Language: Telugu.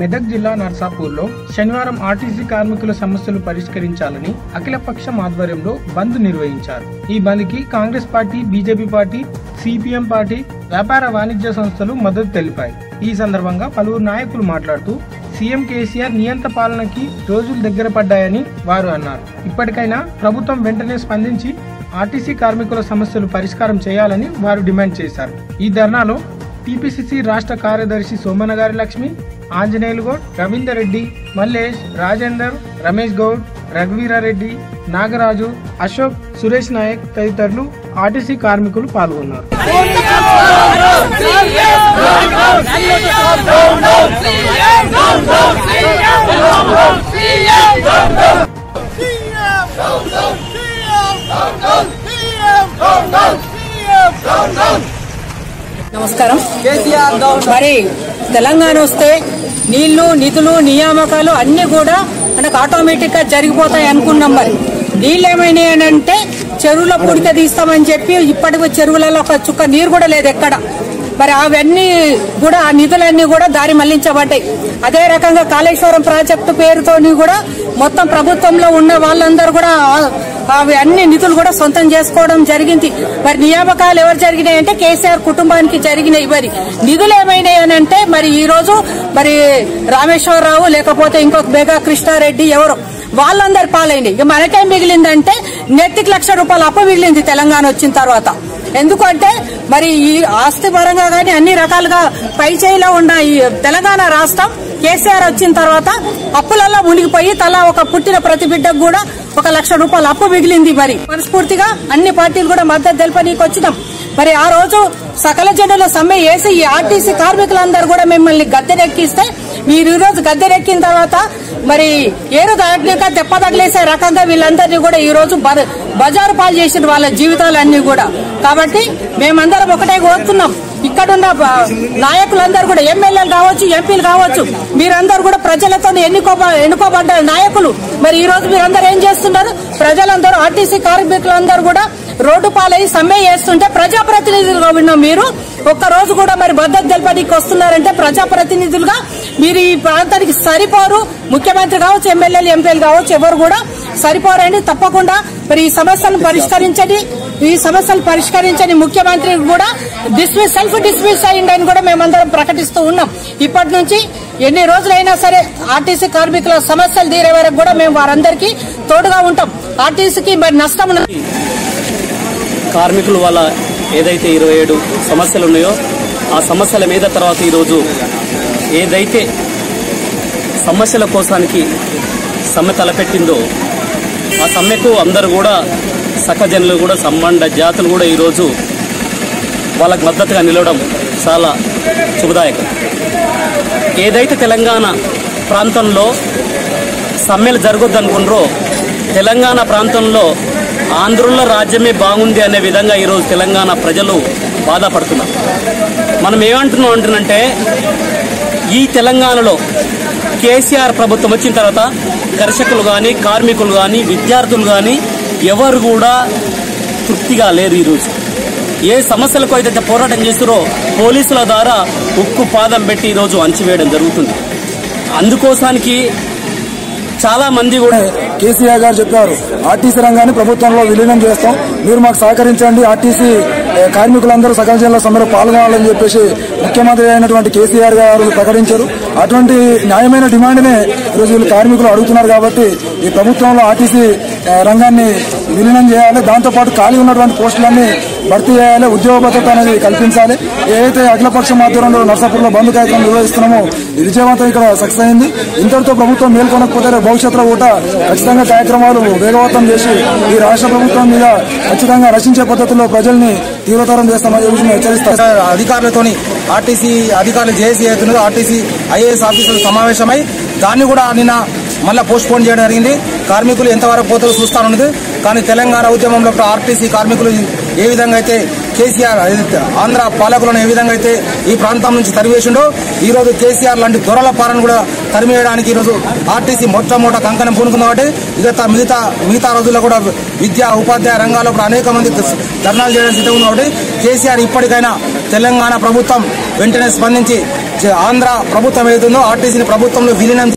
మెదక్ జిల్లా నర్సాపూర్లో శనివారం ఆర్టీసీ కార్మికుల సమస్యలు పరిష్కరించాలని అఖిలపక్షం ఆధ్వర్యంలో బంద్ నిర్వహించారు ఈ బంద్ కి Congress party BJP party CPM party వ్యాపార వాణిజ్య సంస్థలు మద్దతు తెలిపాయి ఈ సందర్భంగా పలువురు నాయకులు మాట్లాడుతూ సీఎం కేసీఆర్ నియంత పాలనకి రోజులు దగ్గర పడ్డాయని వారు అన్నారు ఇప్పటికైనా ప్రభుత్వం వెంటనే స్పందించి ఆర్టీసీ కార్మికుల సమస్యలు పరిష్కారం చేయాలని వారు డిమాండ్ చేశారు ఈ ధర్నాలో టీపీసీసీ రాష్ట్ర కార్యదర్శి సోమనగారి లక్ష్మి ఆంజనేయులు గౌడ్ రవీందర్ రెడ్డి మల్లేష్ రాజేందర్ రమేష్ గౌడ్ రఘువీరారెడ్డి నాగరాజు అశోక్ సురేష్ నాయక్ తదితరులు ఆర్టీసీ కార్మికులు పాల్గొన్నారు నమస్కారం మరి తెలంగాణ వస్తే నీళ్లు నిధులు నియామకాలు అన్ని కూడా మనకు ఆటోమేటిక్ గా జరిగిపోతాయి అనుకున్నాం మరి నీళ్ళు ఏమైనాయి అని అంటే చెరువులో పుడిక తీస్తామని చెప్పి ఇప్పటికి చెరువులలో ఒక చుక్క నీరు కూడా లేదు ఎక్కడ మరి అవన్నీ కూడా ఆ నిధులన్నీ కూడా దారి మళ్లించబడ్డాయి అదే రకంగా కాళేశ్వరం ప్రాజెక్టు పేరుతోని కూడా మొత్తం ప్రభుత్వంలో ఉన్న వాళ్ళందరూ కూడా ఆ- అవి అన్ని నిధులు కూడా సొంతం చేసుకోవడం జరిగింది మరి నియామకాలు ఎవరు జరిగినాయి అంటే కేసీఆర్ కుటుంబానికి జరిగినాయి మరి నిధులు ఏమైనాయి అని అంటే మరి ఈ రోజు మరి రామేశ్వరరావు లేకపోతే ఇంకొక బేగా కృష్ణారెడ్డి ఎవరు వాళ్ళందరి పాలైంది ఇక మనకేం మిగిలిందంటే నెత్తికి లక్ష రూపాయలు అప్పు మిగిలింది తెలంగాణ వచ్చిన తర్వాత ఎందుకంటే మరి ఈ ఆస్తి పరంగా గానీ అన్ని రకాలుగా పై చేయిలో ఉన్న ఈ తెలంగాణ రాష్ట్రం కేసీఆర్ వచ్చిన తర్వాత అప్పులలో మునిగిపోయి తలా ఒక పుట్టిన ప్రతి బిడ్డకు కూడా ఒక లక్ష రూపాయలు అప్పు మిగిలింది మరి మనస్ఫూర్తిగా అన్ని పార్టీలు కూడా మద్దతు తెలపనీకి వచ్చినాం మరి ఆ రోజు సకల జనుల సమ్మె వేసి ఈ ఆర్టీసీ కార్మికులందరూ కూడా మిమ్మల్ని గద్దెనెక్కిస్తే మీరు ఈ రోజు గద్దెనెక్కిన తర్వాత మరి ఏరు దాటినాక తెప్ప తగిలేసే రకంగా వీళ్ళందరినీ కూడా ఈ రోజు బ- బజారు పాలు చేసిన వాళ్ళ జీవితాలన్నీ కూడా కాబట్టి మేమందరం ఒకటే కోరుతున్నాం ఇక్కడున్న బ- నాయకులందరూ కూడా ఎమ్మెల్యేలు కావచ్చు ఎంపీలు కావచ్చు మీరందరూ కూడా ప్రజలతో ఎన్నుకో ఎన్నుకోబడ్డ నాయకులు మరి ఈ రోజు మీరందరూ ఏం చేస్తున్నారు ప్రజలందరూ ఆర్టీసీ కార్మికులందరూ కూడా రోడ్డు పాలై సమ్మె చేస్తుంటే ప్రజాప్రతినిధులుగా ఉన్న మీరు ఒక్క రోజు కూడా మరి మద్దతు తెలపడానికి వస్తున్నారంటే ప్రజాప్రతినిధులుగా మీరు ఈ ప్రాంతానికి సరిపోరు ముఖ్యమంత్రి కావచ్చు ఎమ్మెల్యేలు ఎంపీలు కావచ్చు ఎవరు కూడా సరిపోరండి తప్పకుండా మరి ఈ సమస్యలను పరిష్కరించండి ఈ సమస్యలు పరిష్కరించని ముఖ్యమంత్రి కూడా డిస్మిస్ సెల్ఫ్ డిస్మిస్ అయ్యిందని కూడా మేమందరం ప్రకటిస్తూ ఉన్నాం ఇప్పటి నుంచి ఎన్ని రోజులైనా సరే ఆర్టీసీ కార్మికుల సమస్యలు తీరే వరకు కూడా మేము వారందరికీ తోడుగా ఉంటాం ఆర్టీసీకి మరి నష్టం ఉన్న- కార్మికులు వాళ్ళ ఏదైతే ఇరవై ఏడు సమస్యలు ఉన్నాయో ఆ సమస్యల మీద తర్వాత ఈరోజు ఏదైతే సమస్యల కోసానికి సమ్మె తలపెట్టిందో ఆ సమ్మెకు అందరూ కూడా సకజనులు కూడా సంబంధ జాతులు కూడా ఈరోజు వాళ్ళకు మద్దతుగా నిలవడం చాలా శుభదాయకం ఏదైతే తెలంగాణ ప్రాంతంలో సమ్మెలు జరగొద్దు అనుకున్నారో తెలంగాణ ప్రాంతంలో ఆంధ్రుల రాజ్యమే బాగుంది అనే విధంగా ఈరోజు తెలంగాణ ప్రజలు బాధపడుతున్నారు మనం ఏమంటున్నాం అంటున్నంటే ఈ తెలంగాణలో కేసీఆర్ ప్రభుత్వం వచ్చిన తర్వాత కర్షకులు కానీ కార్మికులు కానీ విద్యార్థులు కానీ ఎవరు కూడా తృప్తిగా లేరు ఈరోజు ఏ సమస్యలకు అయితే పోరాటం చేస్తారో పోలీసుల ద్వారా ఉక్కు పాదం పెట్టి ఈరోజు అంచివేయడం జరుగుతుంది అందుకోసానికి చాలా మంది కూడా కేసీఆర్ గారు చెప్పారు ఆర్టీసీ రంగాన్ని ప్రభుత్వంలో విలీనం చేస్తాం మీరు మాకు సహకరించండి ఆర్టీసీ ఏ, కార్మికులందరూ సకల జిల్లా సమ్మెలో పాల్గొనాలని చెప్పేసి ముఖ్యమంత్రి అయినటువంటి కేసీఆర్ గారు ప్రకటించారు అటువంటి న్యాయమైన డిమాండ్నే ఈరోజు వీళ్ళు కార్మికులు అడుగుతున్నారు కాబట్టి ఈ ప్రభుత్వంలో ఆర్టీసీ ఏ, రంగాన్ని విలీనం చేయాలి దాంతోపాటు ఖాళీ ఉన్నటువంటి పోస్టులన్నీ భర్తీ చేయాలి ఉద్యోగ భద్రత అనేది కల్పించాలి ఏదైతే అఖిలపక్షం ఆధ్వర్యంలో నర్సాపూర్లో బంద్ కార్యక్రమం నిర్వహిస్తున్నామో ఇది విజయవంతం ఇక్కడ సక్సెస్ అయింది ఇంతటితో ప్రభుత్వం మేల్కొనకపోతే రేపు భవిష్యత్తులో కూడా ఖచ్చితంగా కార్యక్రమాలు వేగవంతం చేసి ఈ రాష్ట్ర ప్రభుత్వం మీద ఖచ్చితంగా రచించే పద్ధతిలో ప్రజల్ని తీవ్రతరం చేస్తామని చెప్పి మేము హెచ్చరిస్తాం అధికారులతోని ఆర్టీసీ అధికారులు జేఏసీ అవుతున్నదో ఆర్టీసీ ఐఏఎస్ ఆఫీసర్లు సమావేశమై దాన్ని కూడా నిన్న మళ్ళీ పోస్ట్ పోన్ చేయడం జరిగింది కార్మికులు ఎంతవరకు పోతారో చూస్తానున్నది కానీ తెలంగాణ ఉద్యమంలో ఇప్పుడు ఆర్టీసీ కార్మికులు ఏ విధంగా అయితే కేసీఆర్ ఆంధ్ర పాలకులను ఏ విధంగా అయితే ఈ ప్రాంతం నుంచి తరివేసిండో ఈ రోజు కేసీఆర్ లాంటి దొరల పాలన కూడా తరిమేయడానికి ఈ రోజు ఆర్టీసీ మొట్టమొదట కంకణం పూనుకుంది కాబట్టి ఇక మిగతా మిగతా రోజుల్లో కూడా విద్యా ఉపాధ్యాయ రంగాల్లో కూడా అనేక మంది ధర్నాలు చేయడానికి సిద్ధంగా ఉంది కాబట్టి కేసీఆర్ ఇప్పటికైనా తెలంగాణ ప్రభుత్వం వెంటనే స్పందించి జ- ఆంధ్ర ప్రభుత్వం ఏదైతుందో ఆర్టీసీని ప్రభుత్వంలో విలీనం